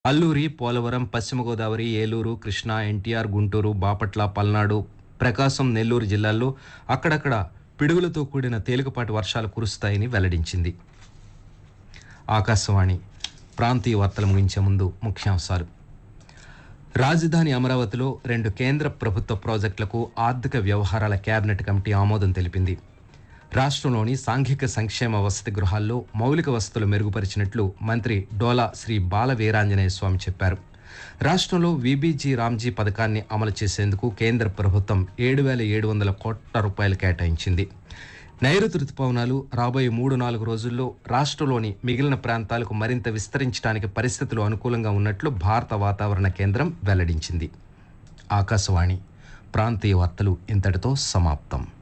అల్లూరి పోలవరం పశ్చిమ గోదావరి ఏలూరు కృష్ణా ఎన్టీఆర్ గుంటూరు బాపట్ల పల్నాడు ప్రకాశం నెల్లూరు జిల్లాల్లో అక్కడక్కడ పిడుగులతో కూడిన తేలికపాటి వర్షాలు కురుస్తాయని వెల్లడించింది ఆకాశవాణి ప్రాంతీయ వార్తలు ముగించే ముందు ముఖ్యాంశాలు రాజధాని అమరావతిలో రెండు కేంద్ర ప్రభుత్వ ప్రాజెక్టులకు ఆర్థిక వ్యవహారాల కేబినెట్ కమిటీ ఆమోదం తెలిపింది రాష్ట్రంలోని సాంఘిక సంక్షేమ వసతి గృహాల్లో మౌలిక వసతులు మెరుగుపరిచినట్లు మంత్రి డోలా శ్రీ బాల వీరాంజనేయ స్వామి చెప్పారు రాష్ట్రంలో విబీజీ రామ్జీ పథకాన్ని అమలు చేసేందుకు కేంద్ర ప్రభుత్వం ఏడు వేల ఏడు వందల కోట్ల రూపాయలు కేటాయించింది నైరుతి రుతుపవనాలు రాబోయే మూడు నాలుగు రోజుల్లో రాష్ట్రంలోని మిగిలిన ప్రాంతాలకు మరింత విస్తరించడానికి పరిస్థితులు అనుకూలంగా ఉన్నట్లు భారత వాతావరణ కేంద్రం వెల్లడించింది ఆకాశవాణి ప్రాంతీయ వార్తలు ఇంతటితో సమాప్తం